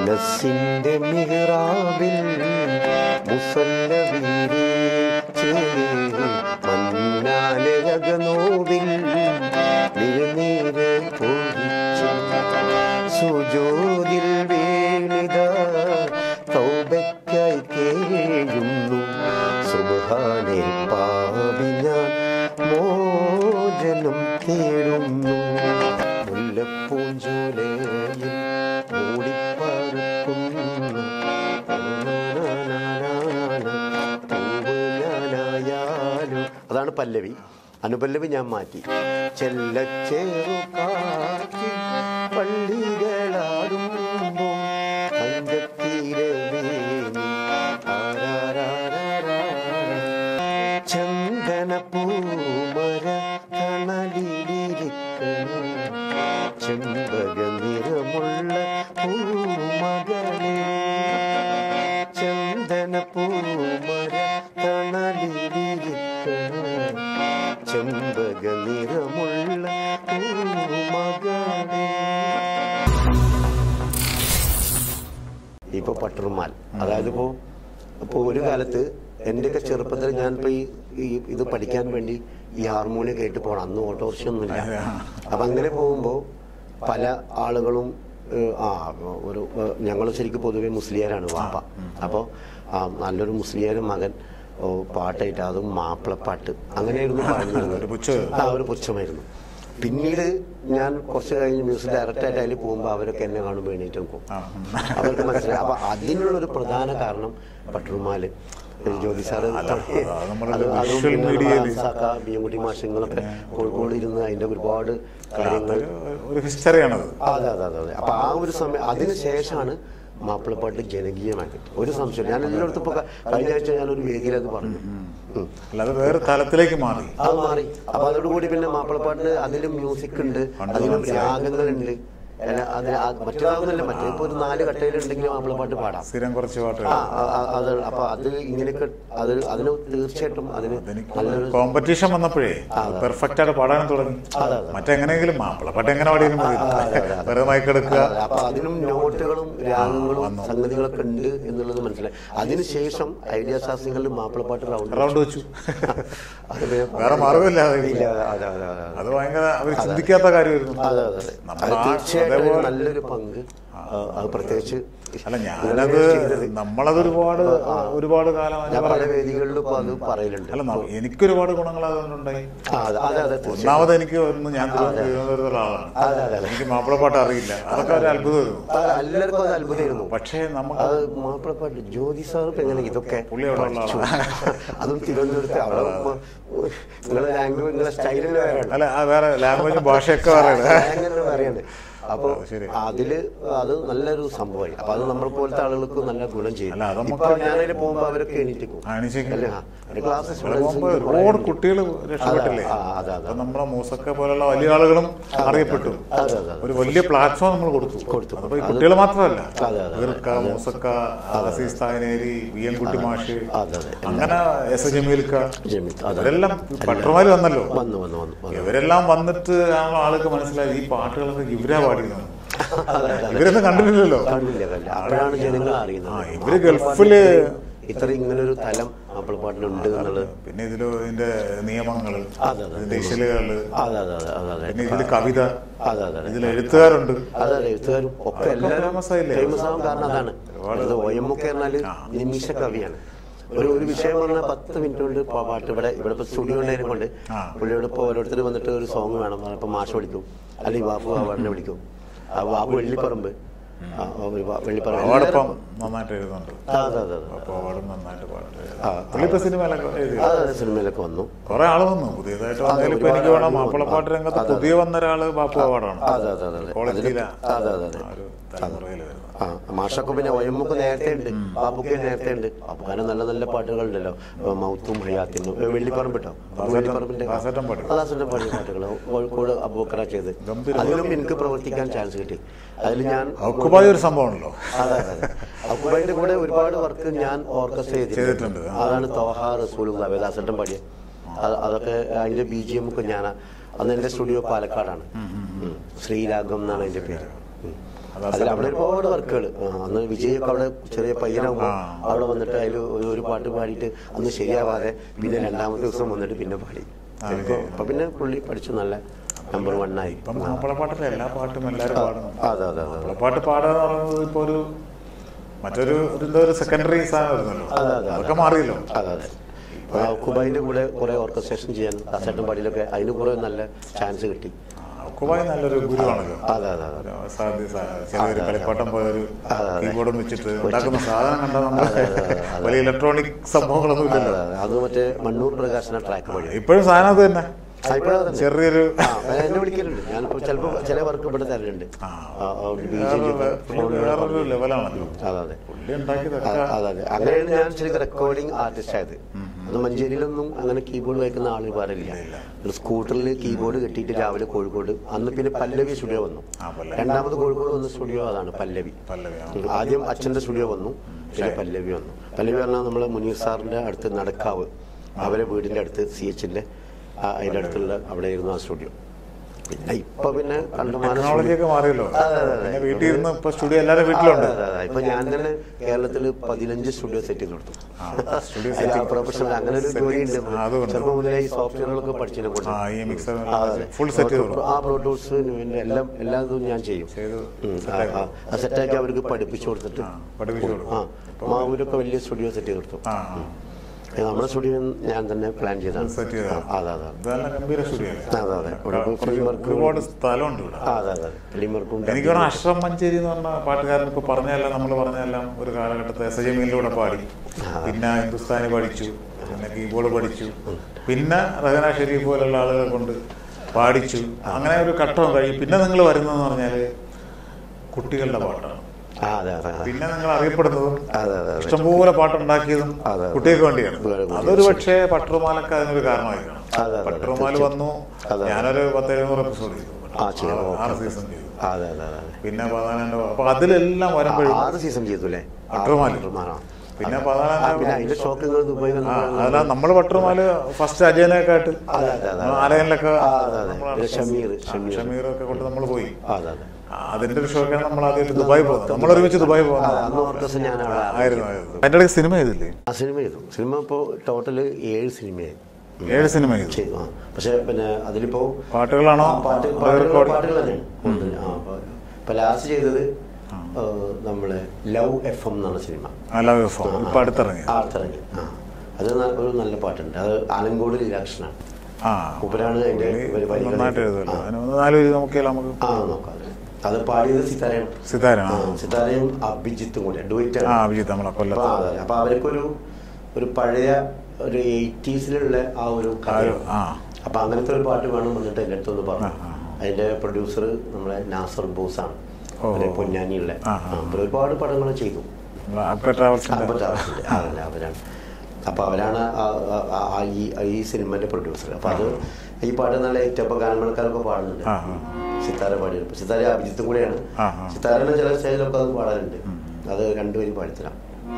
മനസ്സിന്റെ മിഹ്റാബിൽ മുസല്ല വീരീച്ച് മന്നാലകനോവിൽ നിഴനീര് പൊഴിച്ച് സുജോതിൽ വീണിത തൗബയ്ക്കായി കേഴുന്നു സുബഹാനെ പാവി ഞാൻ മോചനം തേടുന്നു മുല്ലപ്പൂഞ്ചോലയിൽ മൂടിപ്പറക്കുന്ന പൂവ് അതാണ് പല്ലവി അനുപല്ലവി ഞാൻ മാറ്റി ചെല്ലച്ചേറു കാറ്റ് പള്ളികളാടുമ്പോ കഞ്ചത്തീരെ വീണു ആരാരാരാരാ. ചന്ദനപ്പൂമര തണലിലിരിക്കണം ചെമ്പക നിറമുള്ള പൂമകളെ ചന്ദനപ്പൂമര തണലിലിരിക്കണം ചെമ്പക നിറമുള്ള പൂമകളെ ഇപ്പൊ പട്ടുറുമാൽ അതായത് ഇപ്പോ ഇപ്പൊ ഒരു കാലത്ത് എന്റെയൊക്കെ ചെറുപ്പത്തിൽ ഞാൻ ഇപ്പൊ ഈ ഈ ഇത് പഠിക്കാൻ വേണ്ടി ഈ ഹാർമോണിയം കേട്ട് പോകണം അന്ന് ഓട്ടോറിക്ഷ ഒന്നുമില്ല അപ്പൊ അങ്ങനെ പോകുമ്പോ പല ആളുകളും ഏഹ്, ആ ഒരു ഞങ്ങൾ ശരിക്കും പൊതുവെ മുസ്ലിയാരാണ് വാപ്പ അപ്പോൾ നല്ലൊരു മുസ്ലിയാരും മകൻ ഓ, പാട്ടായിട്ട് അതും മാപ്പിളപ്പാട്ട് അങ്ങനെയായിരുന്നു പറഞ്ഞിരുന്നത് ഒരു പുച്ഛം. ആ ഒരു പുച്ഛമായിരുന്നു പിന്നീട് ഞാൻ കുറച്ച് കഴിഞ്ഞ് മ്യൂസിക് ഡയറക്ടറായിട്ട് അതിൽ പോകുമ്പോൾ അവരൊക്കെ എന്നെ കാണുമ്പോൾ എണീറ്റ് നോക്കും ആ. അവർക്ക് മനസ്സിലായി അപ്പൊ അതിനുള്ളൊരു പ്രധാന കാരണം പട്ടുറുമാല് ജ്യോതി സാറ് അല്ല, അത് നമ്മുടെ അത് അതും visual പിന്നെ നമ്മുടെ mediaയിൽ ഹംസാക്ക, ബിയ്യൻകുട്ടി മാഷങ്ങളൊക്കെ കോഴിക്കോട് ഇരുന്ന് അതിന്റെ ഒരുപാട് കാര്യങ്ങൾ ഒരു ഹിസ്റ്ററിയാണത് അതെ അതെ അതെ അതെ അപ്പൊ ആ ഒരു സമയം അതിന് ശേഷമാണ് മാപ്പിളപ്പാട്ട് ജനകീയമായത് ഒരു സംശയം ഞാൻ എല്ലായിടത്തും ഇപ്പൊ ക- കഴിഞ്ഞ ആഴ്ച ഞാൻ ഒരു വേദിയിൽ അത് പറഞ്ഞു ഉം. അല്ലാതെ വേറെ തലത്തിലേക്ക് മാറി അത് മാറി അപ്പൊ അതോടുകൂടി പിന്നെ മാപ്പിളപ്പാട്ടിന് അതിലും മ്യൂസിക് ഉണ്ട് അതിലും രാഗങ്ങളുണ്ട് അല്ല, അതിന് ആ- മറ്റേതാകുന്നില്ല മറ്റേ ഇപ്പൊ ഒരു നാല് കട്ടയിലുണ്ടെങ്കിൽ മാപ്പിളപ്പാട്ട് പാടാം സ്ഥിരം കുറച്ച് പാട്ടുകൾ ആ, ആ, ആ, അത് അപ്പൊ അത് ഇങ്ങനെയൊക്കെ അത് അതിന് തീർച്ചയായിട്ടും അതിന് അതെനിക്ക് നല്ലൊരു കോമ്പറ്റീഷൻ വന്നപ്പോഴേ പെർഫെക്റ്റ് ആയിട്ട് പാടാനും തുടങ്ങി അതെ, അതെ. മറ്റെങ്ങനെയെങ്കിലും മാപ്പിളപ്പാട്ട് എങ്ങനെ പാടിയാലും മതി ആ, അതെ, അതെ, അതെ. വെറുതെ മയക്കെടുക്കുക അതെ, അപ്പൊ അതിനും നോട്ടുകളും രാഗങ്ങളും സംഗതികളൊക്കെ ഉണ്ട് എന്നുള്ളത് മനസ്സിലായി അതിനുശേഷം ഐഡിയ ശാസ്ത്രങ്ങളിൽ മാപ്പിളപ്പാട്ട് റൗണ്ട് റൗണ്ട് വെച്ചു അത് വേ- വേറെ മാർഗമില്ലാതെ ഇല്ല, അതെ, അതെ, അതെ, അതെ. അത് ഭയങ്കര അവർ ചിന്തിക്കാത്ത കാര്യമായിരുന്നു അതെ അതെ അതെ നമ്മൾ അത് ആ- തീർച്ചയായിട്ടും ഒരു അതേപോലെ- നല്ലൊരു പങ്ക് ആ, അത് പ്രത്യേകിച്ച് അല്ല നിങ്ങള് ഞാനത് ചെയ്തത്. നമ്മളത് ഒരുപാട് ഒരുപാട് കാലം ഞാൻ അതിനെ പല പറയും. വേദികളിലും ഇപ്പൊ അത് പറയലുണ്ട് അല്ല ന- എനിക്കൊരുപാട് ഗുണങ്ങൾ അതുകൊണ്ടുണ്ടായി ആ, അതെ അതെ അതെ തീർച്ചയായും ഒന്നാമത് എനിക്ക് ഒന്ന് ഞാൻ തിരുവനന്തപുരത്തുള്ള ആളാണ് അതെ അതെ അതെ എനിക്ക് മാപ്പിളപ്പാട്ട് അറിയില്ല അതൊക്കെ ഒരു അത്ഭുതമായിരുന്നു ആ, എല്ലാവർക്കും അത് അത്ഭുതമായിരുന്നു പക്ഷേ നമുക്ക് അത് മാപ്പിളപ്പാട്ട് ജ്യോതി സാർ ഇപ്പൊ എങ്ങനെ ഇതൊക്കെ പുള്ളി അവിടെ ഉള്ള പഠിച്ചു? അതും തിരുവനന്തപുരത്ത് അവിടെ ഉമ്മ- നിങ്ങളെ ലാംഗ്വേജ് നിങ്ങളെ സ്റ്റൈലിൽ വേറെ ഉണ്ട്. അല്ല ആ വേറെ ലാംഗ്വേജും ഭാഷയൊക്കെ പറയുന്നത് അങ്ങനെ പറയണ്ട് അപ്പൊ അത് ശരി. അതില് അത് നല്ലൊരു സംഭവമായി അപ്പൊ അത് നമ്മളെ പോലത്തെ ആളുകൾക്ക് നല്ല ഗുണം ചെയ്യും അല്ല, അത് ഇപ്പൊ നമുക്ക് ഞാനതിൽ പോകുമ്പോ അവരൊക്കെ എണീറ്റ് പോകും അണിച്ചേക്കും അല്ലേ? ആ, ഒരു ക്ലാസ് ഇവിടെ പോകുമ്പോ ഒരുപാട് കുട്ടികൾ രക്ഷപ്പെട്ടില്ലേ ആ, അതെ, അതെ. അപ്പൊ നമ്മുടെ മൂസക്ക പോലുള്ള വലിയ ആളുകളും അറിയപ്പെട്ടു അതെ, അതെ. ഒരു വലിയ പ്ലാറ്റ്ഫോം നമ്മൾ കൊടുത്തു കൊടുത്തു. അതിപ്പോ ഈ കുട്ടികൾ മാത്രമല്ല അതെ, അതെ. ഈർക്ക മൂസക്ക അസീസ് തായനേരി വി എം കുട്ടി മാഷ് അതെ അതെ അങ്ങനെ എസ് എ ജമീൽക്ക ജമീൽ, അതെ. ഇവരെല്ലാം പട്ടർമാര് വന്നല്ലോ വന്നു വന്നു വന്നു വന്നു ഇവരെല്ലാം വന്നിട്ട് ആണല്ലോ ആൾക്ക് മനസ്സിലായി ഈ പാട്ടുകളൊക്കെ ഇവരാ പാടിക്കുന്നത് ഇവരൊന്നും കണ്ടിട്ടില്ലല്ലോ കണ്ടില്ല കണ്ടില്ല അപ്പോഴാണ് ജനങ്ങൾ ആ അറിയുന്നത് ഇവര് ഗൾഫില് ഇത്ര ഇങ്ങനൊരു തലം മാപ്പിളപ്പാട്ടിനുണ്ട് എന്നുള്ളത് പിന്നെ ഇതില് ഇതിന്റെ നിയമങ്ങള് അതെ, അതെ. ഇതിന്റെ ഇശലുകള് അതെ അതെ അതെ അതെ അതെ പിന്നെ ഇതില് കവിത അതെ അതെ അതെ ഇതിൽ എഴുത്തുകാരുണ്ട് അതെ അതെ എഴുത്തുകാരും ഒക്കെ അതൊക്കെ എല്ലാവരും famous ആയില്ലേ? ഫേമസ് ആവാൻ കാരണം അതാണ് അത് ഒ എം ഒക്കെ പറഞ്ഞാല് നിമിഷ കവിയാണ് ഒരു ഒരു വിഷയം പറഞ്ഞാൽ പത്ത് മിനിറ്റ് കൊണ്ട് പ- പാട്ട് ഇവിടെ ഇവിടെ ഇപ്പൊ സ്റ്റുഡിയോ ഉണ്ടായതിനെ കൊണ്ട് ആ. പുള്ളിയോട് ഇപ്പൊ ഓരോരുത്തർ വന്നിട്ട് ഒരു സോങ് വേണം ഇപ്പൊ മാഷ് വിളിക്കും അല്ലെങ്കിൽ വാപ്പു അവാർഡിനെ വിളിക്കും ആ വാപ്പു വെള്ളിപ്പറമ്പ് ആ, ഒരു വാ- വെള്ളിപ്പറമ്പ് അവാർഡപ്പം എല്ലാവരും- നന്നായിട്ട് എഴുതുന്നുണ്ട് ആ, അതെ അതെ അതെ അപ്പൊ അവാർഡും നന്നായിട്ട് പാട്ട് ആ, പുള്ളി ഇപ്പൊ സിനിമയിലൊക്കെ എഴുതി അതെ അതെ സിനിമയിലൊക്കെ വന്നു കുറെ ആള് വന്നു പുതിയതായിട്ട് വന്നതിൽ ഇപ്പൊ എനിക്ക് ഒരുപാട് വേണം ആള് മാപ്പിളപ്പാട്ട് വന്നു. രംഗത്ത് അതെ, പുതിയ വന്ന ഒരാള് ബാപ്പു അവാർഡാണ് അതെ അതെ അതെ അതെ ക്വാളിറ്റിയില അതെ അതെ അതെ ഒരു തലമുറയിൽ വരുന്നത് ആ മാഷൊക്കെ പിന്നെ ഒയമ്മൊക്കെ നേരത്തെ ഉണ്ട് ബാബുക്ക് നേരത്തെ ഉണ്ട് അപ്പൊ കാരണം നല്ല നല്ല പാട്ടുകളുണ്ടല്ലോ ഏ, മൗത്തും ഹയാത്തിനും ഏ, വെള്ളിപ്പറമ്പ് കേട്ടോ അപ്പൊ വെള്ളിപ്പറമ്പിന്റെ ദാസേട്ടൻ പാടി. ദാസേട്ടൻ പാടിയ പാട്ടുകൾ കോഴിക്കോട് അബൂക്കറ ചെയ്ത് ഗംഭീര അതിലും എനിക്ക് പ്രവർത്തിക്കാൻ ചാൻസ് കിട്ടി അതിൽ ഞാൻ ഔക്കുബായി ഒരു സംഭവമാണല്ലോ അതെ അതെ അതെ അക്കുബായിന്റെ കൂടെ ഒരുപാട് വർക്ക് ഞാൻ ഓർക്കസ്ട്ര ചെയ്തിട്ടുണ്ട്. അതാണ് തോഹ റസൂൽ ദാസേട്ടൻ പാടിയ അത് അതൊക്കെ അതിന്റെ ബി ജി എം ഒക്കെ ഞാൻ അന്ന് എന്റെ സ്റ്റുഡിയോ പാലക്കാടാണ് ഉം. ശ്രീരാഗം എന്നാണ് അതിന്റെ പേര് ഉം. അത് അതിൽ അവിടെ ഒരുപാട് വർക്കുകൾ അന്ന് വിജയൊക്കെ അവിടെ ചെറിയ പയ്യനാകുമ്പോൾ ആ. അവിടെ വന്നിട്ട് അതിൽ ഒരു പാട്ട് പാടിയിട്ട് അന്ന് ശരിയാവാതെ പിന്നെ രണ്ടാമത്തെ ദിവസം വന്നിട്ട് പിന്നെ പാടി ഇപ്പൊ ഇപ്പൊ പിന്നെ പുള്ളി പഠിച്ചു നല്ല നമ്പർ വൺ ആയി ഇപ്പം മാപ്പിളപ്പാട്ടിലെ എല്ലാ പാട്ടും എല്ലാവരും പാടുന്നു അതെ അതെ അതെ അതെ മാപ്പിളപ്പാട്ട് പാടുക എന്ന് പറയുന്നത് ഇപ്പോൾ ഒരു മറ്റൊരു ഒരു എന്തോ ഒരു സെക്കൻഡറി സാധനം വരുന്നല്ലോ അതെ, അതെ, അതെ. അതൊക്കെ മാറിയല്ലോ അതെ അതെ ആ, കുബൈന്റെ കൂടെ കുറെ ഓർക്കസ്ട്രേഷൻ ചെയ്യാൻ ദാസേട്ടൻ പാടിയിലൊക്കെ അതിന് കുറെ നല്ല ചാൻസ് കിട്ടി കുബായി നല്ലൊരു ഗുരുവാണല്ലോ അതെ അതെ അതെ ഒരു സാധ്യ സാ- ചെറിയൊരു കളിപ്പാട്ടം പോയ ഒരു അതെ, അതെ. കീബോർഡും വെച്ചിട്ട് ഉണ്ടാക്കുന്ന സാധനം കണ്ടാൽ നമ്മൾ അതെ, അതെ, അതെ, അതെ. വലിയ ഇലക്ട്രോണിക് സംഭവങ്ങളൊന്നും അതെ, ഇല്ലല്ലോ അതെ. അത് മറ്റേ മണ്ണൂർ പ്രകാശന ട്രാക്ക് വഴി ഇപ്പോഴും സാധനം അത് തന്നെ ആ, ഇപ്പോഴും അത് തന്നെ. ചെറിയൊരു ആ, എന്നെ വിളിക്കലുണ്ട് ഞാനിപ്പോ ചിലപ്പോ ചില വർക്ക് ഇവിടെ തരലുണ്ട് ആ. ആ, ആ, ഒരു BJJ വേറൊരു ഒക്കെ ഫോണിലൂടെ വേറൊരു പറഞ്ഞു. ലെവലാണല്ലോ അതെ അതെ പുള്ളി ഉണ്ടാക്കിയതൊക്കെ അതെ അതെ അതെ അങ്ങനെയാണ് ഞാൻ ശരിക്കും റെക്കോർഡിംഗ് ആർട്ടിസ്റ്റ് ആയത് അത് മഞ്ചേരിയിലൊന്നും അങ്ങനെ കീബോർഡ് വയ്ക്കുന്ന ആൾ പാടില്ല ഒരു സ്കൂട്ടറിൽ കീബോർഡ് കെട്ടിയിട്ട് രാവിലെ കോഴിക്കോട് അന്ന് പിന്നെ പല്ലവി സ്റ്റുഡിയോ വന്നു ആ, പല്ലവി. രണ്ടാമത് കോഴിക്കോട് വന്ന സ്റ്റുഡിയോ അതാണ് പല്ലവി പല്ലവിയാണ് ഉം. ആദ്യം അച്ഛന്റെ സ്റ്റുഡിയോ വന്നു പിന്നെ പല്ലവി വന്നു പല്ലവി പറഞ്ഞാൽ നമ്മളെ മുനീർ സാറിന്റെ അടുത്ത് നടക്കാവ് അവരെ വീടിന്റെ അടുത്ത് സി എച്ചിന്റെ അതിന്റെ അടുത്തുള്ള അവിടെ ആയിരുന്നു ആ സ്റ്റുഡിയോ പിന്നെ ഇപ്പൊ പിന്നെ കണ്ടുമാന ടെക്നോളജി ഒക്കെ മാറിയല്ലോ അതെ, അതെ, അതെ. പിന്നെ വീട്ടിൽ ഇരുന്ന് ഇപ്പൊ സ്റ്റുഡിയോ എല്ലാവരും വീട്ടിലുണ്ട് അതെ, അതെ, അതെ. ഇപ്പൊ ഞാൻ തന്നെ കേരളത്തിൽ പതിനഞ്ച് സ്റ്റുഡിയോ സെറ്റ് ചെയ്ത് കൊടുത്തു ആ, സ്റ്റുഡിയോ അതിൽ ആ പ്രൊഫഷണൽ അങ്ങനെ ഒരു ജോലി ഉണ്ട് ആ, അതുകൊണ്ട്. ചെറുപ്പം മുതലേ ഈ സോഫ്റ്റ്വെയറുകളൊക്കെ പഠിച്ചതിനെ കൊണ്ട് ആ ഈ മിക്സർ ആ, അതെ. ഫുൾ സെറ്റ് ചെയ്തു ആ പ്രോഡ്യൂസ് എല്ലാം എല്ലാ ഇതും ഞാൻ ചെയ്യും ചെയ്തു ഉം. ആ, ആ. ആ സെറ്റാക്കി അവർക്ക് പഠിപ്പിച്ചു കൊടുത്തിട്ട് ആ, പഠിപ്പിച്ചു കൊടുക്കും. ആ മാവൂരൊക്കെ വലിയ സ്റ്റുഡിയോ സെറ്റ് ചെയ്ത് കൊടുത്തു ആ ആ. ഏ, നമ്മുടെ സ്റ്റുഡിയോ ഞാൻ തന്നെ പ്ലാൻ ചെയ്താണ് സെറ്റ് ചെയ്തതാണ്. അതെ അതെ ഇത് നല്ല ഗംഭീര സ്റ്റുഡിയോ അതെ അതെ ഇവിടെ ഇപ്പൊ ഫിലിം വർക്ക് ഒരുപാട് സ്ഥലമുണ്ട് ഇവിടെ അതെ അതെ ഫിലിം വർക്കും എനിക്ക് തോന്നുന്നു അഷ്റം മഞ്ചേരി എന്ന് പറഞ്ഞ പാട്ടുകാരൻ ഇപ്പൊ പറഞ്ഞതെല്ലാം നമ്മൾ പറഞ്ഞതെല്ലാം ഒരു കാലഘട്ടത്തെ എസ് ജമീലിലൂടെ പാടി പിന്നെ ഹിന്ദുസ്ഥാനി പഠിച്ചു പിന്നെ കീബോർഡ് പഠിച്ചു പിന്നെ റഹന ഷെരീഫ് പോലുള്ള ആളുകളെ കൊണ്ട് പാടിച്ചു അങ്ങനെ ഒരു ഘട്ടം കഴിയും പിന്നെ നിങ്ങൾ വരുന്നതെന്ന് പറഞ്ഞാല് കുട്ടികളുടെ പാട്ടാണ് ആ അതെ അതെ അതെ പിന്നെ നിങ്ങൾ അറിയപ്പെടുന്നതും അതെ അതെ അതെ ഇഷ്ടംപോലെ പാട്ടുണ്ടാക്കിയതും അതെ. കുട്ടികൾക്ക് വേണ്ടിയാണ് അതെ, അതെ. അതൊരു പക്ഷേ പട്ടറുമാലൊക്കെ അതിനൊരു കാരണമായിരിക്കണം അതെ, അതെ. പട്ടറുമാൽ വന്നു അതെ. ഞാനൊരു പത്ത് എഴുന്നൂറ് എപ്പിസോഡ് ചെയ്തു ആ, ചെയ്തു. ആറ്- ആറ് ഓക്കേ. സീസൺ ചെയ്തു അതെ അതെ അതെ അതെ പിന്നെ പതിനാലാം അപ്പൊ അതിലെല്ലാം വരുമ്പോഴും ആറ് സീസൺ ചെയ്തു അല്ലേ അട്ടർമാലി. അട്ടർമാലി. പിന്നെ ആ, പതിനാലാം പിന്നെ അതിന്റെ ഷോക്ക് നിങ്ങൾ ദുബായി ആ അതല്ല നമ്മള് പട്ടറുമാല് ഫസ്റ്റ് അജയനൊക്കെ ആയിട്ട് അതെ, അതെ, അതെ. ആലയനിലൊക്കെ ആ, അതെ, അതെ. നമ്മളാണ് പിന്നെ ഷമീർ, ആ, ഷമീർ. ഷമീറൊക്കെ കൊണ്ട് നമ്മൾ പോയി അതെ അതെ ആ, അതിന്റെ ഒരു ഷോക്കാണ് നമ്മൾ ആദ്യമായിട്ട് ദുബായി പോകുന്നത് നമ്മൾ ഒരുമിച്ച് ദുബായി അതെ, പോകുന്നത് അന്ന് ഓർക്കസ് ഞാൻ അവിടെ ആയിരുന്നു ആയിരുന്നു അതിന്റെ ഇടയ്ക്ക് സിനിമ ചെയ്തില്ലേ ആ സിനിമ ചെയ്തു സിനിമ ഇപ്പോൾ ടോട്ടല് ഏഴ് സിനിമയായി ഏഴ് സിനിമ ചെയ്തു ചെയ്തു ആ പക്ഷെ പിന്നെ അതിലിപ്പോ പാട്ടുകളാണോ ആ, പാട്ട് അതോ പാട്ടുകൾ recording? പാട്ടുകൾ തന്നെ കൂടുതൽ. ആ, അപ്പൊ- ഇപ്പൊ ലാസ്റ്റ് ചെയ്തത് ഏ, നമ്മളെ ലവ് എഫ് എം എന്നാണ് സിനിമ നല്ല വിഭവം ഇപ്പൊ അടുത്തിറങ്ങി ആർത്തിറങ്ങി ആ അത് ന- ഒരു നല്ല പാട്ടുണ്ട് അത് ആലങ്കോട് ലീലാക്ഷനാണ് ആ മൂപ്പരാണ് അതിന്റെ പുള്ളി വരികൾ നന്നായിട്ട് എഴുതുമല്ലോ ആ. അതിന് ഒന്ന് നാല് വരി നോക്കിയാൽ നമുക്ക് ആ നോക്കാം അത് പാടിയത് സിതാരയാണ് സിതാരാണ് ആ, സിതാരയും അഭിജിത്തും കൂടെ ഡുവൈറ്റ് ആ അഭിജിത്ത് നമ്മളെ അപ്പൊ കൊല്ലത്ത് അതെ, അപ്പൊ അവർക്കൊരു ഒരു പഴയ ഒരു എയ്റ്റീസിലുള്ള ആ ഒരു ആ ഒരു- കഥ ആ അപ്പൊ അങ്ങനത്തെ ഒരു പാട്ട് വേണം എന്നിട്ട് എൻ്റെ അടുത്തൊന്ന് പറഞ്ഞു ആ, ആ. അതിന്റെ പ്രൊഡ്യൂസർ നമ്മളെ നാസർ ബോസാണ് ഓ, അവരെ ഓ. പൊന്നാനിയുള്ള ആ, ആ. ആ, അപ്പോൾ ഒരുപാട് പടങ്ങൾ ചെയ്തു നമ്മളെ അക്ബർ ട്രാവൽസിന്റെ അപ്പൊ അവരുടെ- അതല്ല അവരാണ് അപ്പൊ അവരാണ് ആ- ആ- ആ- ആ ഈ ഈ സിനിമന്റെ പ്രൊഡ്യൂസർ അപ്പൊ അത് ഈ പാട്ട് നല്ല ഏറ്റവും ഗാനമേളക്കാരൊക്കെ പാടുന്നുണ്ട് ആ, ആ. സിത്താര പാടിയത് സിത്താര അഭിജിത്തും കൂടെയാണ് ആ, ആ. സിത്താരന്റെ ചില സ്റ്റേജിലൊക്കെ അത് പാടാറുണ്ട് അത് രണ്ടുപേരും പാടിത്തരാം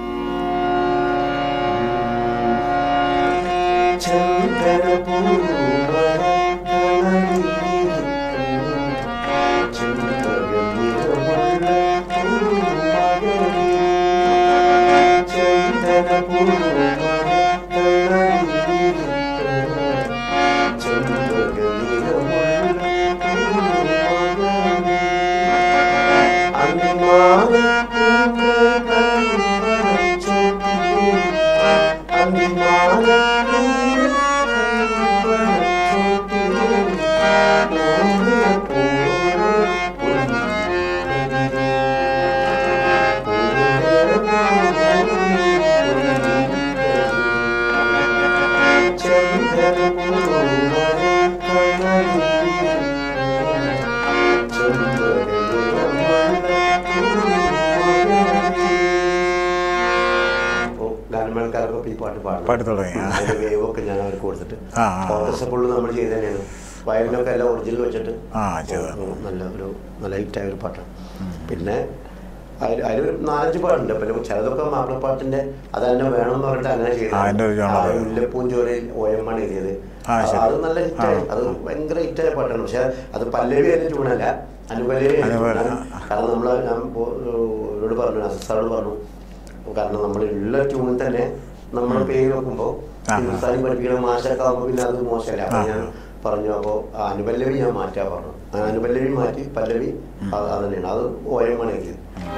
അപ്പോ ഗാനമേളക്കാരൊക്കെ ഈ പാട്ട് പാടും പാടി തുടങ്ങി, ആ. അതിന്റെ വേവൊക്കെ ഞാൻ അവർക്ക് കൊടുത്തിട്ട് ആ, ആ. ഓർക്കസ്ട്ര ഫുള്ള് നമ്മൾ ചെയ്ത് തന്നെയാണ് വയലിനൊക്കെ എല്ലാം ഒറിജിനൽ വെച്ചിട്ട് ആ, ചെയ്തതാണ്. ഉം, നല്ല ഒരു നല്ല ഹിറ്റായ ഒരു പാട്ടാണ് പിന്നെ അതിൽ അതിലൊരു നാലഞ്ച് പാട്ടുണ്ട് പിന്നെ ചിലതൊക്കെ മാപ്പിളപ്പാട്ടിന്റെ അത് തന്നെ വേണമെന്ന് പറഞ്ഞിട്ട് അങ്ങനെ ആ, അതിന്റെ ഒരു genre. മുല്ലപ്പൂഞ്ചോരയിൽ ഒ എം ആണ് എഴുതിയത് ആ, ശരി. അത് നല്ല ഹിറ്റായി ആ. അത് ഭയങ്കര ഹിറ്റായ പാട്ടാണ് പക്ഷെ അത് പല്ലവി അതിന്റെ ട്യൂണല്ല അനുപല്ലവി അതിന്റെ അനുപല്ലവി, ട്യൂണാണ്. കാരണം നമ്മൾ ഞാൻ പോ- ഇവരോട് പറഞ്ഞു അസസാറോട് പറഞ്ഞു കാരണം നമ്മളുള്ള ട്യൂണിൽ തന്നെ നമ്മൾ പേര് വെക്കുമ്പോൾ ആ. ഹിന്ദുസ്ഥാനി പഠിപ്പിക്കുന്ന മാഷൊക്കെ ആകുമ്പോൾ പിന്നെ അത് മോശമല്ല അപ്പൊ ആ. ഞാൻ പറഞ്ഞു അപ്പോൾ അനുപല്ലവി ഞാൻ മാറ്റാ പറഞ്ഞു ആ അനുപല്ലവി മാറ്റി പല്ലവി അത് അത് തന്നെയാണ് അത് ഓയമാണ് എഴുതിയത്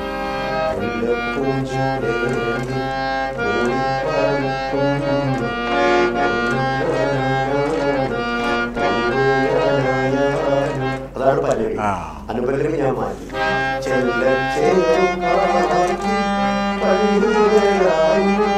അതാണ് പല്ലവി ആ. അനുപല്ലവി ഞാൻ മാറ്റി ചെല്ല ചേരുകാറ്റി പല്ലുകളായിരുന്നു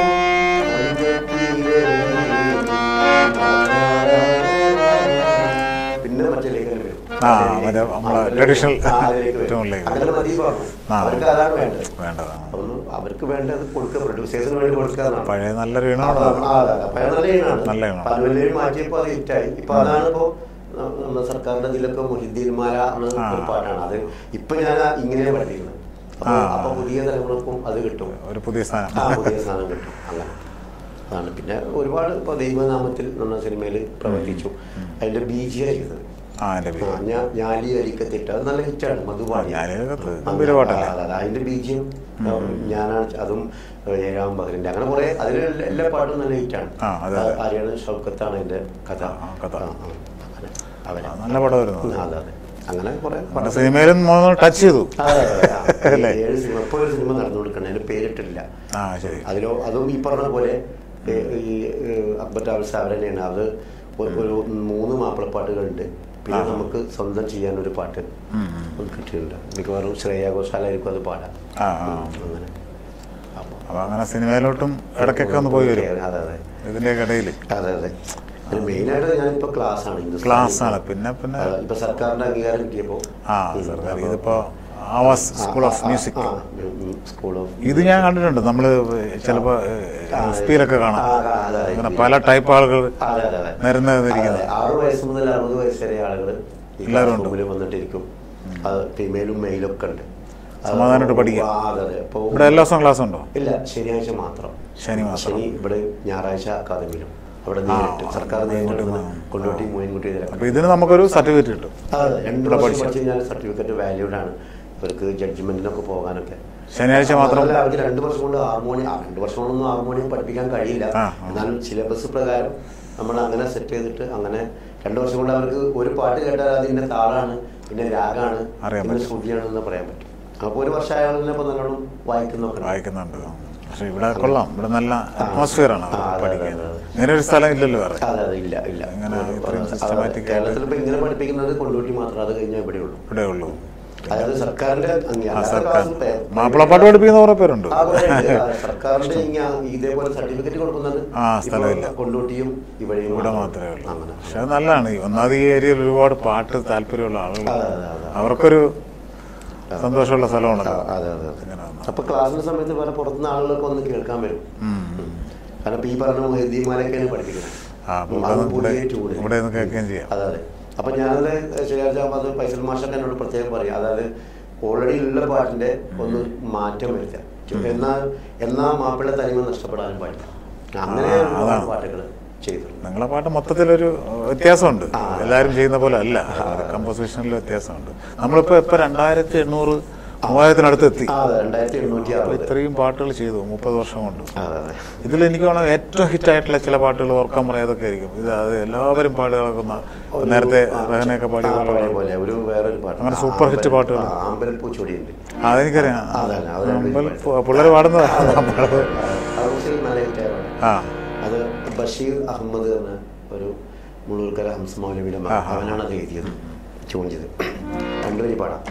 പിന്നെ മറ്റേ ലേഖനം വരും ആ, മറ്റേ നമ്മളെ traditional ആ, അതിലേക്ക് വരും. ട്യൂണിലേക്ക്. അങ്ങനെ മതി പറഞ്ഞു ആ. അവർക്ക് അതാണ് വേണ്ടത് വേണ്ടതാണ് അതൊന്ന് അവർക്ക് വേണ്ടത് കൊടുക്കുക പ്രൊഡ്യൂസേഴ്സിന് വേണ്ടി കൊടുക്കുക എന്നാണ് പഴയ നല്ലൊരു ആ, ഈണമാണ് ആ, അതെ, അതെ. പഴയ നല്ല ഈണാണ്. നല്ല ഈണാണ്. പല്ലുവല്ലേരി മാറ്റിയപ്പോ അത് ഹിറ്റായി ഇപ്പൊ അതാണ് ഇപ്പോ ന- നമ്മുടെ സർക്കാരിന്റെ ഇതിലൊക്കെ മൊഹിദ്ദീൻമാല ആണ് ആ. ഒരു പാട്ടാണ് അത് ഇപ്പൊ ഞാൻ ആ ഇങ്ങനെ പഠിപ്പിക്കുന്നത് അപ്പൊ ആ. അപ്പൊ പുതിയ തലമുറക്കും അത് കിട്ടും ഒരു പുതിയ ആ സ്ഥാനം പുതിയ സാധനം കിട്ടും അങ്ങനെ അതാണ് പിന്നെ ഒരുപാട് ഇപ്പൊ ദൈവനാമത്തിൽ എന്ന സിനിമയിൽ പ്രവർത്തിച്ചു അതിന്റെ ബീജിയ ചെയ്തത് ആ എൻ്റെ ആ, പേര് ഞാ- ഞാലി അരിക്കത്തിട്ട് അത് നല്ല ഹിറ്റാണ് മധുപാടി ഞാലിയരിക്കത്ത് ഗംഭീര പാട്ടല്ലേ? അതിന്റെ ബീജിയം ഞാനാണ് അതും ഏഴാം പകലിന്റെ അങ്ങനെ കുറെ അതിൽ എല്ലാ പാട്ടും നല്ല ഹിറ്റാണ് ആ, അതെ, അതെ. ആര്യാണ് ഷൗക്കത്താണ് അതിന്റെ കഥ ആ, ആ, കഥ. ആ, ആ, അങ്ങനെ. അവരെ ആ, നല്ല പടമായിരുന്നു ആ, അതെ അതെ അങ്ങനെ കുറെ നമ്മുടെ സിനിമയിലും ടച്ച് ചെയ്തു അതെ, അതെ, ആ. അല്ലേ? ഏഴ് സിനിമ ഇപ്പൊ ഒരു സിനിമ നടന്നുകൊടുക്കണം അതിന് പേരിട്ടില്ല ആ ശരി അതിലോ അതും ഈ പറഞ്ഞ പോലെ ഏ, ഈ ഏ, അക്ബർ ട്രാവൽസ് അവർ തന്നെയാണ് അത് ഒരു ഒരു മൂന്ന് മാപ്പിളപ്പാട്ടുകളുണ്ട് പിന്നെ ആ. നമുക്ക് സ്വന്തം ചെയ്യാൻ ഒരു പാട്ട് ഉം, ഉം. നമുക്ക് കിട്ടിയിട്ടുണ്ട് മിക്കവാറും ശ്രേയ ഘോഷാലായിരിക്കും അത് പാടാം ആ ആ അങ്ങനെ അപ്പൊ അപ്പൊ അങ്ങനെ സിനിമയിലോട്ടും ഇടയ്ക്കൊക്കെ ഒന്ന് പോയി വരും അതെ അതെ ഇതിന്റെയൊക്കെ ഇടയിൽ അതെ അതെ മെയിനായിട്ട് ഞാനിപ്പോ ക്ലാസ് ആണ് ഹിന്ദുസ്ഥാനി. ക്ലാസ് ആണ് പിന്നെ പിന്നെ ആ, ഇപ്പൊ സർക്കാരിന്റെ അംഗീകാരം കിട്ടിയപ്പോ ആ ഉം, സർക്കാർ അപ്പൊ- ഇതിപ്പോ ആവാസ് സ്കൂൾ ഓഫ് ആ, ആ, മ്യൂസിക് ആ, ഉം, ഉം, സ്കൂൾ ഓഫ് ഇത് ഞാൻ കണ്ടിട്ടുണ്ട് നമ്മള് ചിലപ്പോ ആ, സ്പീലൊക്കെ കാണാം ആ, ആ, അതെ, അതെ. അങ്ങനെ പല ടൈപ്പ് ആളുകൾ അതെ, അതെ, അതെ. നിരന്നിരിക്കുന്നത് അതെ, ആറ് വയസ്സ് മുതൽ അറുപത് വയസ്സ് വരെ ആളുകൾ ഈ എല്ലാവരും ക്ലാസ് ഉണ്ട്. റൂമിൽ വന്നിട്ടിരിക്കും അത് ഫീമെയിലും മെയിലും ഒക്കെ ഉണ്ട് അത് സമാധാനമായിട്ട് പഠിക്കാം. ആ, അതെ, അതെ. അപ്പൊ ഇവിടെ എല്ലാ ദിവസവും ക്ലാസ് ഉണ്ടോ ഇല്ല ശനിയാഴ്ച മാത്രം ശനി മാത്രം. ശനി ഇവിടെ ഞായറാഴ്ച അക്കാദമിയിലും അവിടെ ആ, നേരിട്ട് സർക്കാർ നേരിട്ട് ഇങ്ങോട്ട് വന്ന് കൊണ്ടോട്ടി മൂയൻകുട്ടി ഇതിലൊക്കെ അപ്പൊ ഇതിന് നമുക്കൊരു സർട്ടിഫിക്കറ്റ് കിട്ടും അതെ രണ്ട് ഇവിടെ വർഷം പഠിച്ച. പഠിച്ചു കഴിഞ്ഞാൽ സർട്ടിഫിക്കറ്റ് വാല്യൂഡ് ആണ് ഇവർക്ക് ജഡ്ജ്മെന്റിനൊക്കെ പോകാനൊക്കെ ശനിയാഴ്ച മാത്രം മാത്രമല്ല അവർക്ക് രണ്ട് വർഷം കൊണ്ട് ഹാർമോണിയം ആ, രണ്ട് വർഷം കൊണ്ടൊന്നും ഹാർമോണിയം പഠിപ്പിക്കാൻ കഴിയില്ല ആ, ആ. എന്നാലും സിലബസ് പ്രകാരം നമ്മൾ അങ്ങനെ സെറ്റ് ചെയ്തിട്ട് അങ്ങനെ രണ്ട് വർഷം കൊണ്ട് അവർക്ക് ഒരു പാട്ട് കേട്ടാൽ അതിന്റെ താളാണ് പിന്നെ രാഗാണ് അറിയാൻ പിന്നെ പറ്റും. ശ്രുതിയാണെന്ന് പറയാൻ പറ്റും അപ്പോൾ ഒരു വർഷം അയാളെ ഇപ്പൊ നല്ലോണം വായിക്കുന്നൊക്കെ ഉണ്ട്. വായിക്കുന്നുണ്ട് പക്ഷെ ഇവിടെ കൊള്ളാം ഇവിടെ നല്ല അറ്റ്മോസ്ഫിയർ ആണ് ആ, അതെ, പഠിക്കാൻ അതെ, അതെ. ഇങ്ങനെ ഒരു സ്ഥലം ഇല്ലല്ലോ വേറെ അതെ അതെ ഇല്ല ഇല്ല ഇങ്ങനെ ഒരു- ഇത്രയും അത് systematic ആയിട്ട് കേരളത്തിൽ ഇപ്പൊ ഇങ്ങനെ പഠിപ്പിക്കുന്നത് കൊണ്ടോട്ടി മാത്രം അത് കഴിഞ്ഞാൽ ഇവിടെ ഉള്ളൂ ഇവിടെ ഉള്ളൂ അതായത് സർക്കാരിന്റെ അങ്ങ് ആ അല്ലാത്ത സർക്കാർ ക്ലാസ്സും പേ- മാപ്പിളപ്പാട്ട് പഠിപ്പിക്കുന്ന കുറെ പേരുണ്ട് ആ, കുറേ ഉണ്ട്. ആ, സർക്കാരിന്റെ ഇങ്ങ ഇതേപോലെ സർട്ടിഫിക്കറ്റ് കൊടുക്കുന്നത് ആ, സ്ഥലമില്ല. ഇപ്പൊ കൊണ്ടോട്ടിയും ഇവിടെയും ഇവിടെ മാത്രം. മാത്രമേ ഉള്ളൂ അങ്ങനെ പക്ഷെ അത് നല്ലതാണ് ഈ ഒന്നാമത് ഈ ഏരിയയിൽ ഒരുപാട് പാട്ട് താല്പര്യമുള്ള ആളുകൾ അതെ, അതെ, അതെ. അവർക്കൊരു സന്തോഷമുള്ള സ്ഥലമാണല്ലോ ആ, അതെ അതെ അതെ ഇങ്ങനെ വന്നാ. അപ്പൊ ക്ലാസ്സിന്റെ സമയത്ത് വേറെ പുറത്തുനിന്ന് ആളുകളൊക്കെ ഒന്ന് കേൾക്കാൻ വരും ഉം. കാരണം ഇപ്പൊ ഈ പറഞ്ഞ മൊഹദ്ദീന്മാരൊക്കെയാണ് പഠിപ്പിക്കുന്നത് ആ, അപ്പൊ ഉം, ഇവിടെ അത് നിന്ന് പുതിയ ഇവിടെ- ട്യൂണ്. ഇവിടെ നിന്ന് കേൾക്കുകയും ചെയ്യാം. അതെ അതെ അപ്പൊ ഞാനത് ശരിയാഴ്ച അത് ഫൈസൽ മാഷൊക്കെ എന്നോട് പ്രത്യേകം പറയും അതായത് ഓൾറെഡി ഉള്ള പാട്ടിന്റെ ഒന്ന് മാറ്റം വരുത്താം എന്നാൽ എന്നാ മാപ്പിള തനിമ നഷ്ടപ്പെടാനും പാടില്ല അങ്ങനെ ആ, ഒരുപാട് അതാണ്. പാട്ടുകൾ ചെയ്തിട്ടുണ്ട് നിങ്ങളെ പാട്ട് മൊത്തത്തിലൊരു വ്യത്യാസമുണ്ട് ആ. എല്ലാവരും ചെയ്യുന്ന പോലെ അല്ല കമ്പോസിഷനിൽ വ്യത്യാസമുണ്ട് നമ്മളിപ്പോ ഇപ്പൊ രണ്ടായിരത്തി എണ്ണൂറ് മൂവായിരത്തിനടുത്ത് എത്തി ആ അതെ രണ്ടായിരത്തി എണ്ണൂറ്റി അപ്പൊ അറുപത് ഇത്രയും പാട്ടുകൾ ചെയ്തു മുപ്പത് വർഷം കൊണ്ട് അതെ അതെ ഇതിൽ എനിക്ക് തോന്നുന്നു ഏറ്റവും ഹിറ്റായിട്ടുള്ള ചില പാട്ടുകൾ ഓർക്കാൻ പറയാതൊക്കെ ആയിരിക്കും ഇത് അത് എല്ലാവരും പാടി നടക്കുന്ന നേരത്തെ റഹനയൊക്കെ പാടിയ ആ, പോലെ പഴയ പോലെ ഒരു വേറൊരു പാട്ട് അങ്ങനെ സൂപ്പർ ഹിറ്റ് പാട്ടുകൾ. അമ്പലപ്പൂച്ചൊടിയുണ്ട് ആ, അതെനിക്കറിയാം അതെ, അതെ, അത് രണ്ടും അമ്പൽ പാട്ട്. പിള്ളേർ പാടുന്നതാണ് നമ്മളത് അത് പക്ഷേ നല്ല ഹിറ്റായ പാട്ടാണ് ആ അത് ബഷീർ അഹമ്മദ് എന്ന ഒരു മുള്ളൂർക്കര ഹംസ മൗലവിയുടെ മകൻ ആഹാ. അവനാണ് അത് എഴുതിയത് ട്യൂൺ ചെയ്ത് രണ്ടുപേരും പാടാം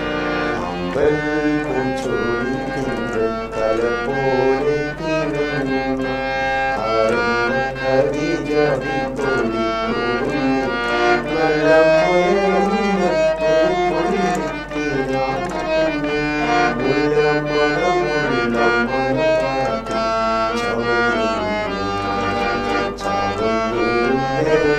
അമ്പൽ പൂച്ചൊടി തിങ്കൾ തല പോലെ തിളങ്ങുന്ന ആരും ഖദീജ വിത്തൊളി തോന്നുന്നു. നല്ല മുയലിന പൊലിത്തിനാക്കുന്നു. മുല്ലമണമുള്ള മണവാട്ടി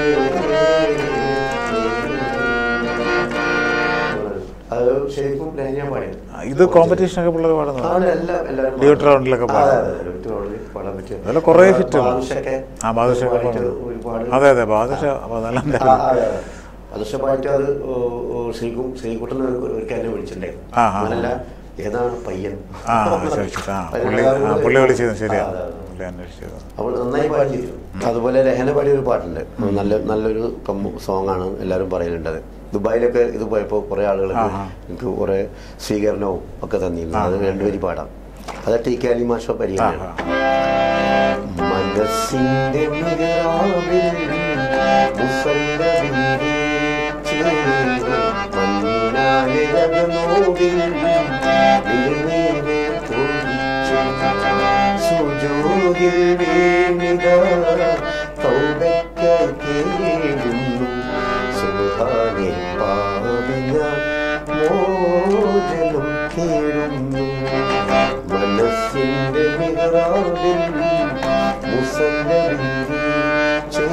അത് ശരിക്കും ഞാൻ പാടിയത് ഇത് കോമ്പറ്റീഷനൊക്കെ പിള്ളേർ പാടുന്നത് ആണ് എല്ലാം എല്ലാവരും ഡ്യൂട്ട് റൗണ്ടിലൊക്കെ ആ, പാടും. അതെ, അതെ, ഡ്യൂട്ട് റൗണ്ടിൽ പാടാൻ പറ്റും. അതിൽ കുറേ ഹിറ്റുകൾ ബാദുഷയൊക്കെ ആ ബാദുഷയൊക്കെ പാടിയിട്ട് പാടും. ഒരുപാട് അതെ അതെ ബാദുഷ നല്ല ആ, അതെ, അതെ. ബാദുഷ പാടിയിട്ട് അത് ഓ, ഓ, ശ്രീകും ശ്രീകുട്ടൻ ഒരിക്കൽ എന്നെ വിളിച്ചിട്ടുണ്ടായിരുന്നു ആ, ആ, അങ്ങനല്ല ഏതാണ് പയ്യൻ ആ ചോദിച്ചിട്ട് ആ പയ്യൻ പുള്ളി ആ എല്ലാവരും പുള്ളി വിളിച്ചത് ശരിയാ ആ, അതെ, അതെ. പുള്ളി അന്വേഷിച്ചത് അവൾ നന്നായി പാടിയിരുന്നു അതുപോലെ രഹന പാടിയ ഒരു പാട്ടുണ്ട് നല്ല നല്ലൊരു സോങ് ആണ് എല്ലാവരും പറയുന്നുണ്ട് അത് ദുബായിലൊക്കെ ഇത് പോയപ്പോൾ കുറെ ആളുകൾക്ക് ആഹാ. എനിക്ക് കുറെ സ്വീകരണവും ഒക്കെ തന്നിരുന്നു ആ. അത് രണ്ടുപേരി പാടാം അത് ടി കെ അലി മാഷോ ആ, പരിഹാരം ആ. മനസ്സിന്റെ മികറാവിൽ മുസല്ലവിരിച്ച് മഞ്ഞാലിരകനോവിൽ ഇരുനീരെ പൊഴിച്ച് സുജൂദിൽ വീണിത തൗബയ്ക്കായി കേഴുന്നു സുഹാനെ പാവിന മോചനം കേടുന്നു മനസ്സിന്റെ മികറാവിൽ മുസല്ലവിരിച്ച്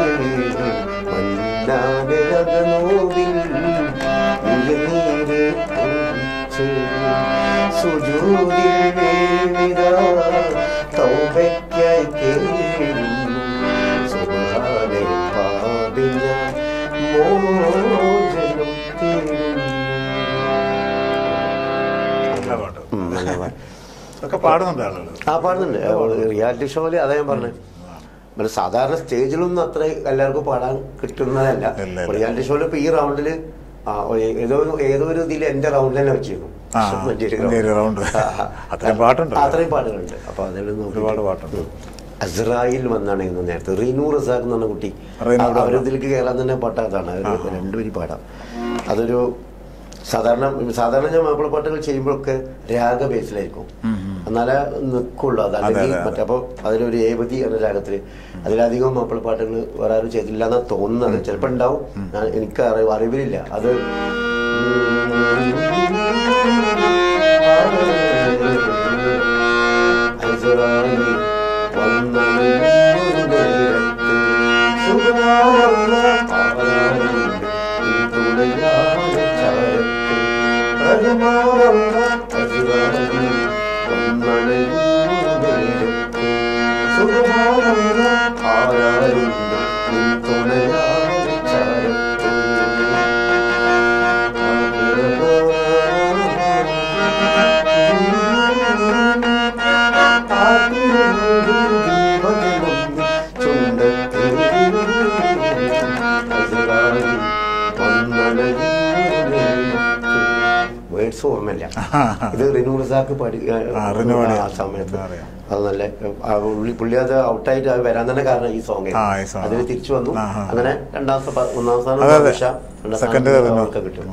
മന്നാനരകനോവിൽ ഉയർന്നീരെ പൊഴിച്ച് സുജൂദിൽ വീണിത തൗബയ്ക്കായി കേഴുന്നു സുബ്ഹാനെ പാപിന മോചനം നല്ല പാട്ട് ഉം, നല്ല പാട്ട്. ഒക്കെ പാടുന്നുണ്ട് ആളുകൾ ആ പാടുന്നുണ്ട് റിയാലിറ്റി ഷോയിൽ അതേ ഞാൻ പറഞ്ഞത് പിന്നെ സാധാരണ സ്റ്റേജിലൊന്നും അത്ര എല്ലാവർക്കും പാടാൻ കിട്ടുന്നതല്ല ഇല്ല, ഇല്ല. റിയാലിറ്റി ഷോയിൽ ഇപ്പൊ ഈ റൗണ്ടിൽ ഏതോ ഒരു- ഏതോ ഒരു ഇതിൽ എന്റെ റൗണ്ടിൽ തന്നെ വെച്ചിരുന്നു ആ, മഞ്ചേരി മഞ്ചേരി round. round. ആ, ആ. അത്രയും പാട്ടുണ്ട്. ആ, അത്രയും പാട്ടുകളുണ്ട് അപ്പൊ അതിൽ നോക്കിയിട്ട് ഒരുപാട് പാട്ടുണ്ട്. അസ്രായിൽ വന്നാണ് ഇന്ന് നേരത്തെ റീനു റസാഖ് എന്ന് പറഞ്ഞ കുട്ടി റീനു ആ, അവരിതിലേക്ക് കയറാൻ തന്നെ പാട്ട അതാണ് ആ. അവർ രണ്ടുപേരും പാടാം അതൊരു സാധാരണ സാധാരണ ഞാൻ മാപ്പിളപ്പാട്ടുകൾ ചെയ്യുമ്പോഴൊക്കെ രാഗ ബേസിലായിരിക്കും ഉം, ഉം. എന്നാലേ നിൽക്കുള്ളൂ അത് അതെ, അല്ലെങ്കിൽ അതെ, അതെ. മറ്റേ അപ്പോൾ അതിലൊരു ഏവതി എന്ന രാഗത്തില് അതിലധികം മാപ്പിളപ്പാട്ടുകൾ വേറെ ആരും ചെയ്തില്ല എന്നാ തോന്നുന്നത് ചിലപ്പോൾ ഉണ്ടാവും ഞാൻ എനിക്ക് അറിവ് അറിവിലില്ല അത് അസ്രായിൽ വന്നണയുന്ന നേരത്ത് സുഖമായ ആവലായുണ്ട് നിൻ തുണയായ ചാരത്ത്. റഹ്മാനുള്ള അസ്രായിൽ വന്നണയുന്ന നേരത്ത് സുഖമായ ആരാരുണ്ട് നിൻ തുണയായ ചാരത്ത്. വേർഡ്സ് ഓർമ്മയില്ല ഇത് റിനു റിസാക്ക് പാടി ആ, റിനു പാടിയ. ആ സമയത്ത് അറിയാം. അത് നല്ല ആ, പുള്ളി പുള്ളി അത് ഔട്ടായിട്ട് അത് വരാൻ തന്നെ കാരണം ഈ സോങ് ആ, ഈ song. അതിൽ തിരിച്ചു വന്നു ആ, ആ. അങ്ങനെ രണ്ടാം സ്ഥാനം ഒന്നാം സ്ഥാനം അതെ അതെ ഉഷ, രണ്ടാം സെക്കൻഡ് സ്ഥാനം അവർക്ക് കിട്ടും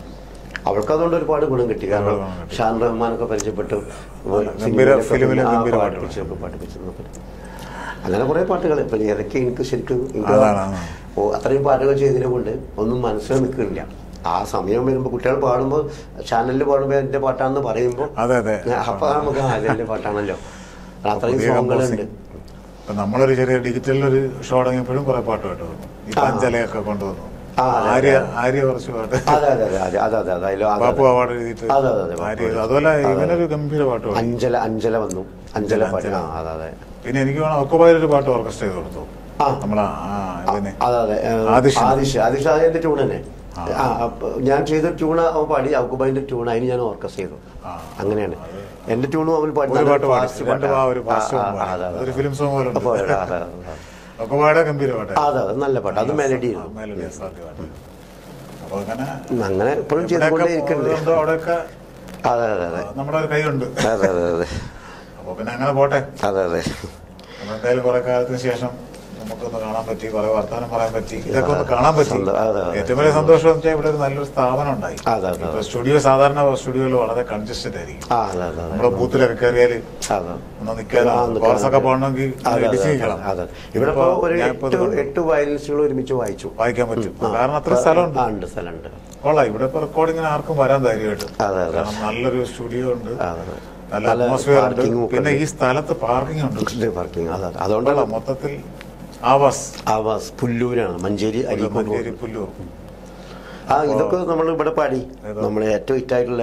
അവൾക്ക് അതുകൊണ്ട് ഒരുപാട് ഗുണം കിട്ടി കാരണം ഒരുപാട് ഗുണം കിട്ടി. ഷാൻ റഹ്മാനൊക്കെ പരിചയപ്പെട്ടു ഗംഭീര സിനിമയിലൊക്കെ ഫിലിമിലെ ആ, ഗംഭീര പാടിപ്പിച്ചു, ഒക്കെ പാടിപ്പിച്ചു എന്നൊക്കെ. അങ്ങനെ കുറെ പാട്ടുകൾ ഇപ്പൊ ഇടയ്ക്ക് എനിക്ക് ശരിക്കും എനിക്ക് അതാണ്, അതാണ്. ഓ, അത്രയും പാട്ടുകൾ ചെയ്തതിനെ കൊണ്ട് ഒന്നും മനസ്സിൽ നിൽക്കുന്നില്ല ആ സമയം വരുമ്പോൾ കുട്ടികൾ പാടുമ്പോൾ ചാനലിൽ പാടുമ്പോൾ എന്റെ പാട്ടാണെന്ന് പറയുമ്പോൾ അതെ അതെ അപ്പൊ നമുക്ക് ആ, ഇത് എന്റെ പാട്ടാണല്ലോ അത്രയും പുതിയ സോങ്ങുകളുണ്ട് composing. ഇപ്പൊ നമ്മളൊരു ചെറിയ ഡിജിറ്റലിൽ ഒരു ഷോ തുടങ്ങിയപ്പോഴും കുറെ പാട്ട് കേട്ടു ഈ ആ. പഞ്ചലയൊക്കെ കൊണ്ടുവന്നു ആ, അതെ, ആര്യ അതെ. ആര്യ കുറച്ച് പാട്ട് അതെ അതെ അതെ അതെ അതെ അതെ അതെ അതില് അതെ, ബാപ്പു അതെ. അവാർഡ് എഴുതിയിട്ട് അതെ, അതെ, അതെ, ബാപ്പു ആര്യ എഴുതി. അതുപോലെ അതെ, അതെ. ഇവനൊരു ഗംഭീര പാട്ട് പാടി അഞ്ചല അഞ്ചല വന്നു അഞ്ചല പാട്ട് അഞ്ചല. ആ അതെ അതെ പിന്നെ എനിക്ക് വേണം ഒക്കോബായിൽ ഒരു പാട്ട് ഓർക്കസ്ട്ര ചെയ്ത് കൊടുത്തു ആ. നമ്മളാ ആ ഇതിന് അതെ അതെ ഏ, ആദിഷ്. ആദിഷ് ആദിഷ് അതിന്റെ ട്യൂൺ തന്നെ ആ. ആ അപ്പൊ ഞാൻ ചെയ്ത ട്യൂൺ അവൻ പാടി അക്കുബൈന്റെ ട്യൂൺ അതിന് ഞാൻ ഓർക്കസ്ട്ര ചെയ്തു ആ. അങ്ങനെയാണ് എന്റെ ട്യൂണും അവൻ പാടി ഒരു നല്ല പാട്ട് പാടി fast രണ്ട് പാട്ടാ. പാ ഒരു ഫാസ്റ്റ് ആ, ആ, അതെ, അതെ. ഒരു ഫിലിം സോങ് പോലെ അപ്പൊ ഉണ്ട് അതെ, അതെ, അതെ. ഒക്കോബായുടെ ഗംഭീര പാട്ട് അതെ അതെ നല്ല പാട്ട് അത് മെലഡി മെലഡി അസാധ്യ പാട്ട് അപ്പൊ അങ്ങനെ അങ്ങനെ എപ്പോഴും എവിടെയൊക്കെ ചെയ്തുകൊണ്ടേ ഇരിക്കുന്നുണ്ട് പോകുന്നുണ്ടോ അവിടെയൊക്കെ അതെ അതെ അതെ നമ്മുടെ ഒരു കൈയുണ്ട് അതെ അതെ അതെ അപ്പൊ പിന്നെ അങ്ങനെ പോട്ടെ അതെ അതെ അപ്പൊ എന്തായാലും കുറെ കാലത്തിന് ശേഷം നമുക്കൊന്ന് കാണാൻ പറ്റി കുറെ വർത്തമാനം പറയാൻ പറ്റി ഇതൊക്കെ ഒന്ന് കാണാൻ പറ്റി സന്തോ- അതെ, അതെ. ഏറ്റവും വലിയ സന്തോഷം എന്ന് വെച്ചാൽ ഇവിടെ ഒരു നല്ലൊരു സ്ഥാപനം ഉണ്ടായി അതെ, അതെ, ഇപ്പൊ അതെ. സ്റ്റുഡിയോ സാധാരണ സ്റ്റുഡിയോയിൽ വളരെ കൺജസ്റ്റഡ് ആയിരിക്കും ആ അതെ അതെ നമ്മുടെ അതെ ബൂത്തിലൊക്കെ കയറിയാൽ അതെ ഒന്ന് നിൽക്കാനോ ആ, നിൽക്കാനോ. കോഴ്സ് ഒക്കെ പോകണമെങ്കിൽ അതെ, അതെ, ഇടിച്ച് അതെ, നിൽക്കണം അതെ. ഇവിടെ ഇപ്പോ ഒരു ഞാനിപ്പോ എട്ട് ഇത് എട്ട് വയലിൻസുകൾ ഒരുമിച്ച് വായിച്ചു വായിക്കാൻ പറ്റും ആ. കാരണം അത്ര സ്ഥലമുണ്ട് ആ, ഉണ്ട് സ്ഥലമുണ്ട് കൊള്ളാം ഇവിടെ ഇപ്പൊ റെക്കോർഡിങ്ങിന് ആർക്കും വരാൻ ധൈര്യമായിട്ട് അതെ, അതെ. കാരണം നല്ലൊരു സ്റ്റുഡിയോ ഉണ്ട് അതെ, അതെ. നല്ല നല്ല അറ്റ്മോസ്ഫിയർ ഉണ്ട് parking ഒക്കെ പിന്നെ ഉണ്ട്. ഈ സ്ഥലത്ത് പാർക്കിംഗ് ഉണ്ട് ഉണ്ട് പാർക്കിംഗ് അതെ അതെ. കൊള്ളാം അതുകൊണ്ടാണ് മൊത്തത്തിൽ ആവാസ് ആവാസ് പുല്ലൂരാണ് മഞ്ചേരി അരീക്കോട് മഞ്ചേരി റോഡ്. പുല്ലൂർ ആ ഇതൊക്കെ നമ്മൾ ഇവിടെ പാടി ഏതോ? നമ്മൾ ഏറ്റവും ഹിറ്റായിട്ടുള്ള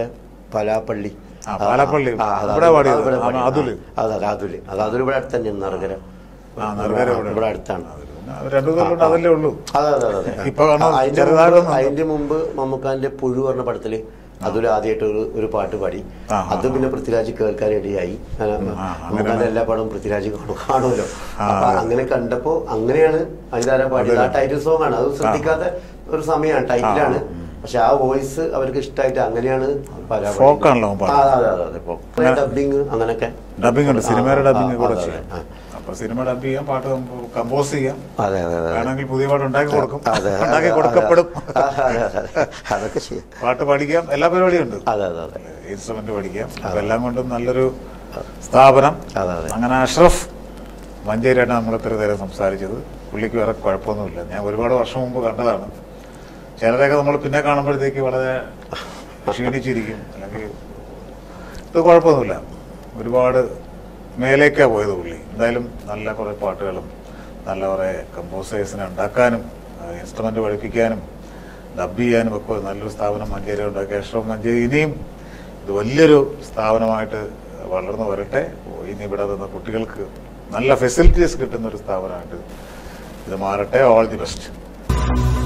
പലാപ്പള്ളി ആ, പാലാപ്പള്ളി. ആ, അത് ഇവിടെ പാടിയത്. അത് ഇവിടെ ആ, പാടിയത്. അതുല്. ആ, അതെ അതെ അതുല് അത് അതുല് ഇവിടെ അടുത്ത് തന്നെയാണ് നറുകര ആ നറുകര ഇവിടെ. ഇവിടെ അടുത്താണ് അത് രണ്ടു കൊല്ലം അതല്ലേ ഉള്ളൂ അതെ അതെ അതെ ഇപ്പൊ കാണാൻ ആ, അതിന്റെ ചെറുതായിട്ടൊന്നും മുമ്പ് അതിന്റെ മുമ്പ് മമ്മൂക്കാന്റെ പുഴു പറഞ്ഞ പടത്തില് അതിൽ ആദ്യമായിട്ട് ഒരു ഒരു പാട്ട് പാടി ആ, ആ, അത് പിന്നെ പൃഥ്വിരാജ് കേൾക്കാൻ ഇടയായി ആ, മമ്മൂക്കാന്റെ എല്ലാ പടവും പൃഥ്വിരാജ് കാണും കാണുമല്ലോ ആ, അപ്പൊ അതെ. അങ്ങനെ കണ്ടപ്പോ അങ്ങനെയാണ് അതിലാര പാടിയത് ആ ടൈറ്റിൽ സോങ് ആണ് അത് ശ്രദ്ധിക്കാത്ത ഒരു സമയമാണ് ടൈറ്റിലാണ് പക്ഷെ ആ വോയിസ് അവർക്ക് ഇഷ്ടമായിട്ട് അങ്ങനെയാണ് പല Folk ആണല്ലോ അവൻ ആ, അതെ അതെ അതെ അങ്ങനെ- ഡബിങ് അങ്ങനെയൊക്കെ ഡബിംഗ് ഉണ്ട് സിനിമയുടെ ആ, ഡബിംഗ് ആ, കൂടെ അതെ, ചെയ്യാം അതെ, അപ്പൊ സിനിമ ഡബ് ചെയ്യാം പാട്ട് കമ്പോസ് ചെയ്യാം അതെ അതെ അതെ വേണമെങ്കിൽ പുതിയ പാട്ട് ഉണ്ടാക്കി കൊടുക്കും അതെ, അതെ, ഉണ്ടാക്കി അതെ, കൊടുക്കപ്പെടും അതെ, അതെ, അതെ. അതൊക്കെ ചെയ്യാം പാട്ട് പഠിക്കാം എല്ലാ പരിപാടിയും ഉണ്ട് അതെ അതെ അതെ ഇൻസ്ട്രുമെന്റ് പഠിക്കാം അപ്പൊ എല്ലാം കൊണ്ടും നല്ലൊരു സ്ഥാപനം അതെ അതെ അങ്ങനെ അഷ്റഫ് മഞ്ചേരിയാണ് നമ്മൾ ഇത്ര നേരം സംസാരിച്ചത് പുള്ളിക്ക് വേറെ കുഴപ്പമൊന്നുമില്ല ഞാൻ ഒരുപാട് വർഷം മുമ്പ് കണ്ടതാണ് ചിലരൊക്കെ നമ്മൾ പിന്നെ കാണുമ്പോഴത്തേക്ക് വളരെ ക്ഷീണിച്ചിരിക്കും അല്ലെങ്കിൽ ഇത് കുഴപ്പമൊന്നുമില്ല ഒരുപാട് മേലേക്കാ പോയത് പുള്ളി എന്തായാലും നല്ല കുറേ പാട്ടുകളും നല്ല കുറേ കമ്പോസേഴ്സിനെ ഉണ്ടാക്കാനും ഇൻസ്ട്രുമെന്റ് പഠിപ്പിക്കാനും ഡബ് ചെയ്യാനും ഒക്കെ ഒരു നല്ലൊരു സ്ഥാപനം മഞ്ചേരി ഉണ്ടാക്കി അഷ്റഫ് മഞ്ചേരി ഇനിയും ഇത് വലിയൊരു സ്ഥാപനമായിട്ട് വളർന്നു വരട്ടെ ഇനി ഇവിടെ നിന്ന് കുട്ടികൾക്ക് നല്ല ഫെസിലിറ്റീസ് കിട്ടുന്ന ഒരു സ്ഥാപനമായിട്ട് ഇത് മാറട്ടെ ഓൾ ദി ബെസ്റ്റ്